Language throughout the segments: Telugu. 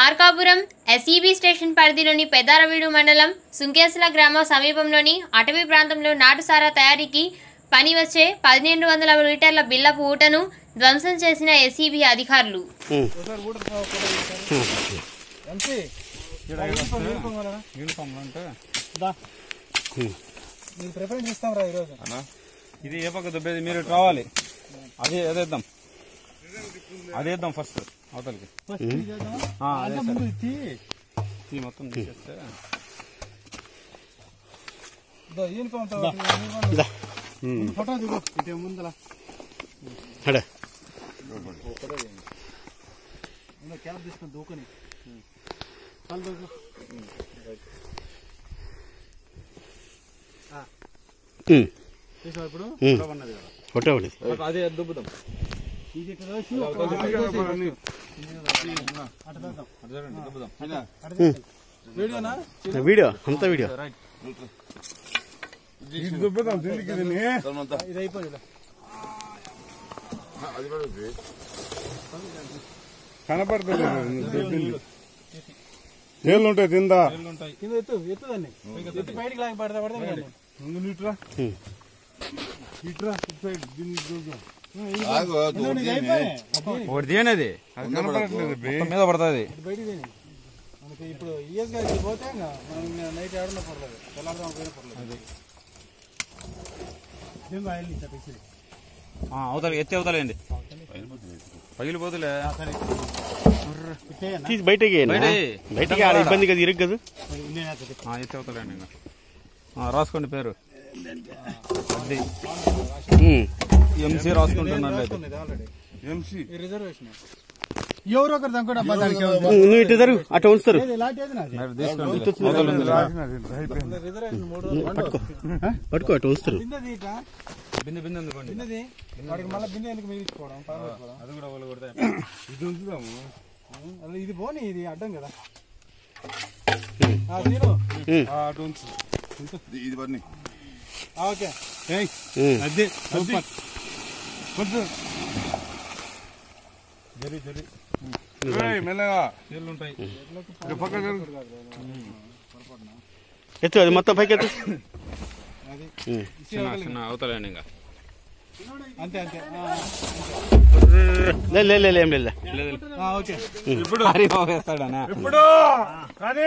మార్కాపురం ఎస్ఈబి స్టేషన్ పరిధిలోని పెద్దారవీడు మండలం సుంకేసుల గ్రామ సమీపంలోని అటవీ ప్రాంతంలో నాటుసారా తయారీకి పని వచ్చే పదిహేను వందల లీటర్ల బిల్లపు ఊటను ధ్వంసం చేసిన ఎస్ఈబి అధికారులు యూనిఫామ్ అంటే మీకు ప్రిఫరెన్స్ ఇస్తాం రా ఈరోజు అన్నా ఇది ఏ పక్క దుబ్బేది మీరు ఇటు రావాలి అదే అదేద్దాం అదేద్దాం ఫస్ట్ అవతలకి ఆ, అదే సరే. ఈ మొత్తం తీసేస్తే యూనిఫామ్ ఫోటో దిగు ఇటు ముందల అడే క్యాబ్ తీసుకొని దూకొని కాలు దూకు ఉమ్, తీసావు ఇప్పుడు ఉమ్. ఉన్నది కదా ఫోటో ఒకటి అట్లా అదే దుబ్బుదాం ఇది ఇటు దోసి ఒక ఐదు దోసి అటు దూద్దాం. అటు చూడండి, దుబ్బుదాం అటు దూద్దాం. వీడియోనా నా వీడియో అంతా వీడియో రైట్ ఇది అయిపోయింది కనపడుతుంది ఏళ్ళు ఉంటాయి తిందా నీళ్ళు ఉంటాయి కింద ఎత్తు ఎత్తు దాన్ని ఎత్తి బయటికి లాగి పడతా పడతా కానీ ముందు నీట్రా ఉమ్. ఇట్రా ఇటు సైడ్ దీన్ని చూద్దాం. ఇది అయిపోయి అది ఒకటి తీయండి అది అది కనపడట్లేదు బే. మొత్తం మీద పడుతుంది ఇది బయటికి తీయండి. మనకి ఇప్పుడు ఈఎస్ గారికి పోతే ఇంకా మనం ఇంకా నైట్ ఆడున్నా పర్లేదు తెల్లారుదాం పోయినా పర్లేదు ఏం ఆయిల్ ఇచ్చా పిసిరి. ఆ, అవతలకి ఎత్తి అవతలేండి పగిలిపోతులే ఇట్టేయన్నా? తీసి బయటకి వేయనా? బయటికి. బయటికి ఆడ ఇబ్బంది కదా ఇరుగు కదా ఇల్లు నేతది. ఆ, ఎత్తి అవతలేండి ఇంకా ఆ, రాసుకోండి పేరు అది ఉమ్. ఎంసీ రాసుకుంటున్నాను లేదు ఇది ఆల్రెడీ ఎంసీ ఈ రిజర్వేషన్ ఎవరో ఒకరు దానికి కూడా దానికి ఉమ్, నువ్వు ఇటు జరుగు అటు ఉంచుతారు ఏది ఇలాంటి ఏది నాది మరి తీసుకోండి అవతల ఉంది. రాసినది అయిపోయింది రిజర్వేషన్ మూడు రోజులు పట్టుకో పట్టుకో అటు ఉంచుతారు బిందెది ఇట్లా బిందె బిందె అందుకోండి బిందెది వాడికి మళ్ళీ బిందె ఎందుకు మిగిలించుకోవడం పక్కన పెట్టుకోవడం అది కూడా వాళ్ళు కొడతాయి ఇది ఉంచుదాము అలా ఇది పోనీ ఇది అడ్డం కదా ఆ, తీరు ఉమ్, ఆ, అటు ఉంచు ఇది పని ఆ, ఓకే ఉమ్. అదే సూపర్ కొంచెం జరి జరి ఏయ్, మెల్లగా నీళ్ళు ఉంటాయి ఇటు పక్క జరుగు. ఎత్తు అది మొత్తం పైకి ఎత్తు అది ఉమ్. చిన్న చిన్న అవతలేండి ఇంకా అంతే అంతే ఆ, లే లే, లే లే, ఏం లేదు ఆ, ఓకే ఇప్పుడు హరి బాబు వేస్తాడనా ఇప్పుడు కానీ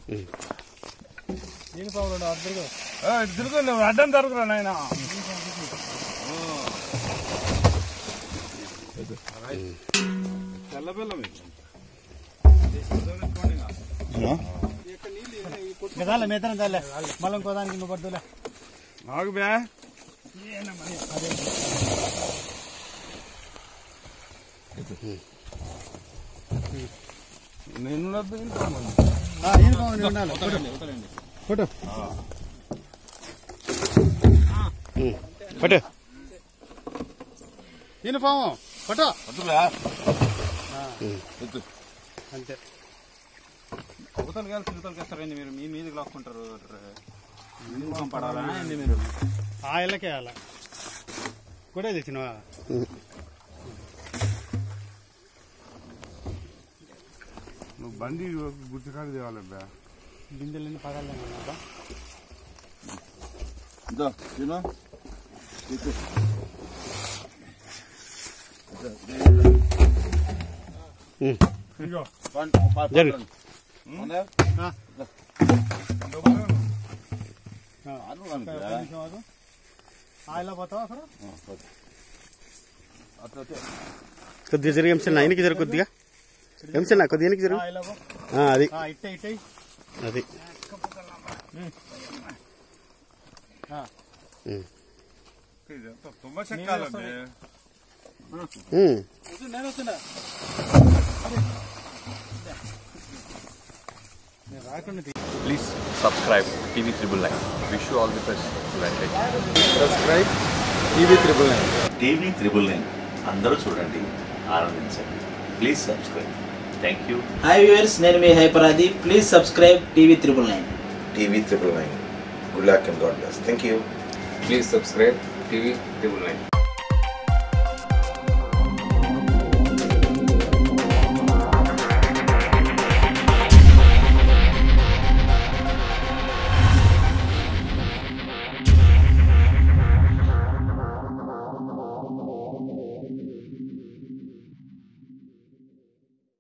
యూనిఫామ్ రెండు అద్దరు ఏయ్, ఇటు తిరుగు నువ్వు అడ్డం జరుగురా నాయన తెల్ల పిల్ల చాలే మేతనం చాలే మళ్ళీ ఇంకో దానికి నువ్వు పడుతులే నాకు బే నేను వద్దు ఇంట్లో. యూనిఫామ్ ఉండాలి ఫోటో ఉమ్. పట్టు యూనిఫామ్ ఫోటో వద్దురా. అంతే అవతల కలిసి ఇవతలకి వేస్తారండి మీరు మీ మీదకి లాక్కుంటారు యూనిఫామ్ పడాలా ఏంది మీరు ఆ ఇళ్ళకే అలా కూడా తెచ్చినవా నువ్వు బండి గుర్తుకాడు తేవాలి బే బిందెలన్నీ పదాలని ఇదో తిను ఉమ్. ఇదిగో జరుగు ఆ ఇలా పోతావా అక్కడ కొద్దిగా జరిగి ఎంసన్న ఆయనకి జరుగు కొద్దిగా ఎంసన్న కొద్దిగా వెనక్కి జరుగు ఆ ఇలా పో ఆ, అది ఆ, ఇట్టే ఇట్టే అది ఆ. ఉమ్. తుంబ చెక్కాలి బే. ఉమ్. వద్దు, నేను వస్తున్నా నేను రాకుండా తీ- Please subscribe TV Triple Nine. Wish you all the best. Subscribe TV triple nine TV triple nine అందరూ చూడండి ఆనందించండి please subscribe thank you hi viewers నేను మీ హైపరాది please subscribe TV triple nine TV triple nine. Good luck and God bless. Thank you. Please subscribe TV triple nine